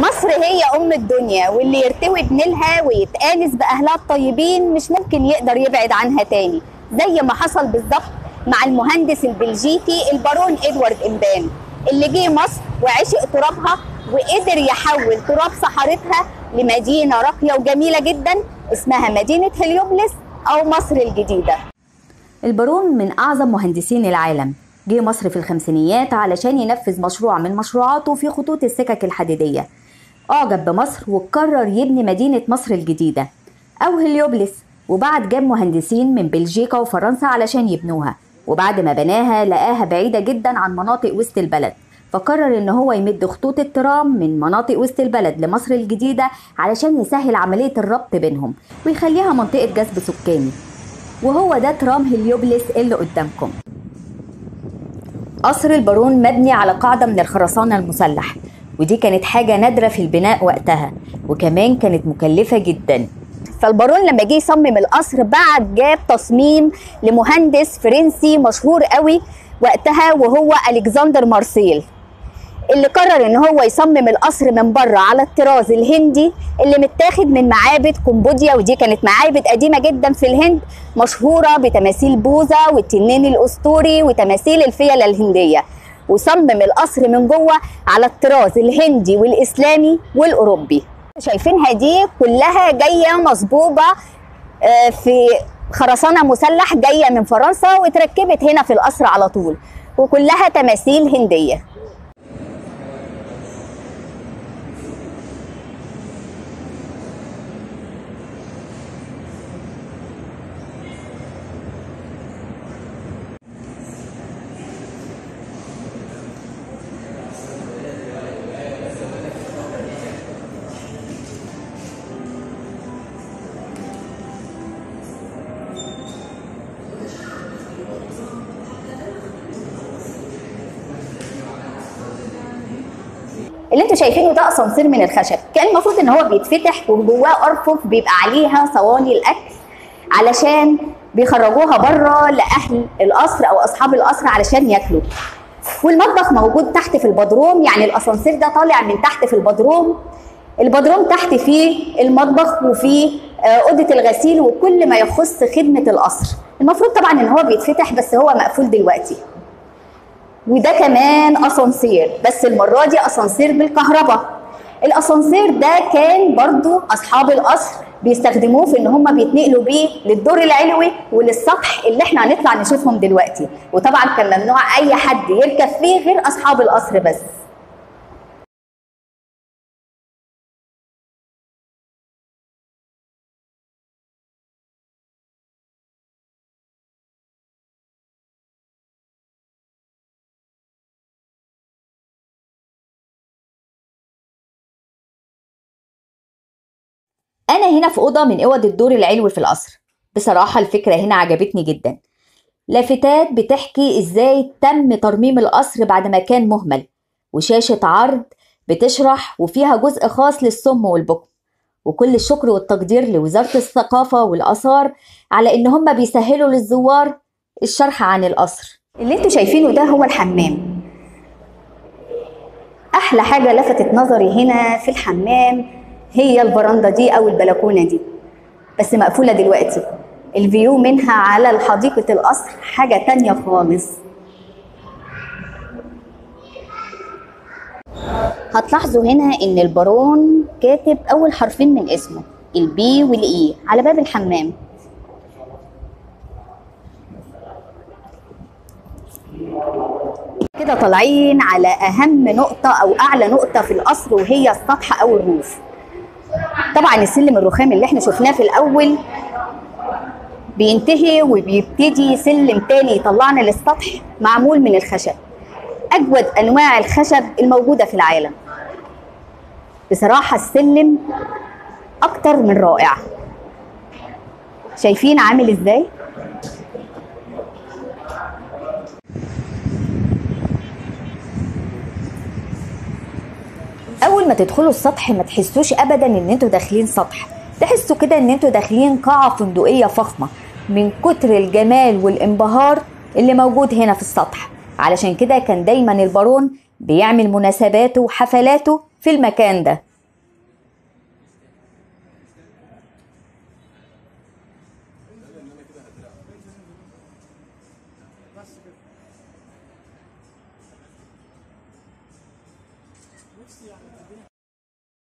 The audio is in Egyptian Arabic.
مصر هي ام الدنيا واللي يرتوي بنيلها ويتآنس باهلها الطيبين مش ممكن يقدر يبعد عنها تاني زي ما حصل بالظبط مع المهندس البلجيكي البارون ادوارد امبان اللي جه مصر وعشق ترابها وقدر يحول تراب صحارتها لمدينه راقيه وجميله جدا اسمها مدينه هليوبلس او مصر الجديده البارون من أعظم مهندسين العالم جه مصر في الخمسينيات علشان ينفذ مشروع من مشروعاته في خطوط السكك الحديدية أعجب بمصر وقرر يبني مدينة مصر الجديدة أو هليوبلس وبعد جاب مهندسين من بلجيكا وفرنسا علشان يبنوها وبعد ما بناها لقاها بعيدة جدا عن مناطق وسط البلد فقرر ان هو يمد خطوط الترام من مناطق وسط البلد لمصر الجديدة علشان يسهل عملية الربط بينهم ويخليها منطقة جذب سكاني وهو ده ترام هليوبلس اللي قدامكم قصر البارون مبني على قاعدة من الخرسانة المسلح ودي كانت حاجة نادرة في البناء وقتها وكمان كانت مكلفة جدا فالبارون لما جه يصمم القصر بعد جاب تصميم لمهندس فرنسي مشهور قوي وقتها وهو الكسندر مارسيل اللي قرر ان هو يصمم القصر من بره على الطراز الهندي اللي متاخد من معابد كمبوديا ودي كانت معابد قديمه جدا في الهند مشهوره بتماثيل بوذا والتنين الاسطوري وتماثيل الفيله الهنديه وصمم القصر من جوه على الطراز الهندي والاسلامي والاوروبي شايفينها دي كلها جايه مصبوبه آه، في خرسانه مسلح جايه من فرنسا واتركبت هنا في القصر على طول وكلها تماثيل هنديه اللي انتوا شايفينه ده اسانسير من الخشب كان المفروض ان هو بيتفتح وجواه ارفف بيبقى عليها صواني الاكل علشان بيخرجوها بره لاهل القصر او اصحاب القصر علشان ياكلوا والمطبخ موجود تحت في البدروم يعني الاسانسير ده طالع من تحت في البدروم البدروم تحت فيه المطبخ وفيه آه، اوضه الغسيل وكل ما يخص خدمه القصر المفروض طبعا ان هو بيتفتح بس هو مقفول دلوقتي وده كمان اسانسير بس المره دي اسانسير بالكهرباء الاسانسير ده كان برضو اصحاب القصر بيستخدموه في ان هم بيتنقلوا بيه للدور العلوي وللسطح اللي احنا هنطلع نشوفهم دلوقتي وطبعا كان ممنوع اي حد يركب فيه غير اصحاب القصر بس أنا هنا في أوضة من أوض الدور العلوي في القصر بصراحة الفكرة هنا عجبتني جدا لافتات بتحكي إزاي تم ترميم القصر بعد ما كان مهمل وشاشة عرض بتشرح وفيها جزء خاص للصم والبكم وكل الشكر والتقدير لوزارة الثقافة والآثار على إن هم بيسهلوا للزوار الشرح عن القصر اللي انتوا شايفينه ده هو الحمام احلى حاجه لفتت نظري هنا في الحمام هي البرندة دي او البلكونه دي بس مقفوله دلوقتي الفيو منها على حديقه القصر حاجه تانية خالص هتلاحظوا هنا ان البارون كاتب اول حرفين من اسمه البي والاي على باب الحمام كده طالعين على اهم نقطه او اعلى نقطه في القصر وهي السطح او الروف طبعا السلم الرخام اللي احنا شفناه في الاول بينتهي وبيبتدي سلم تاني يطلعنا للسطح معمول من الخشب اجود انواع الخشب الموجوده في العالم بصراحه السلم اكتر من رائع شايفين عامل ازاي اول ما تدخلوا السطح ما تحسوش ابدا ان انتوا داخلين سطح تحسوا كده ان انتوا داخلين قاعة فندقية فخمة من كتر الجمال والانبهار اللي موجود هنا في السطح علشان كده كان دايما البارون بيعمل مناسباته وحفلاته في المكان ده نفسي يعني تدينا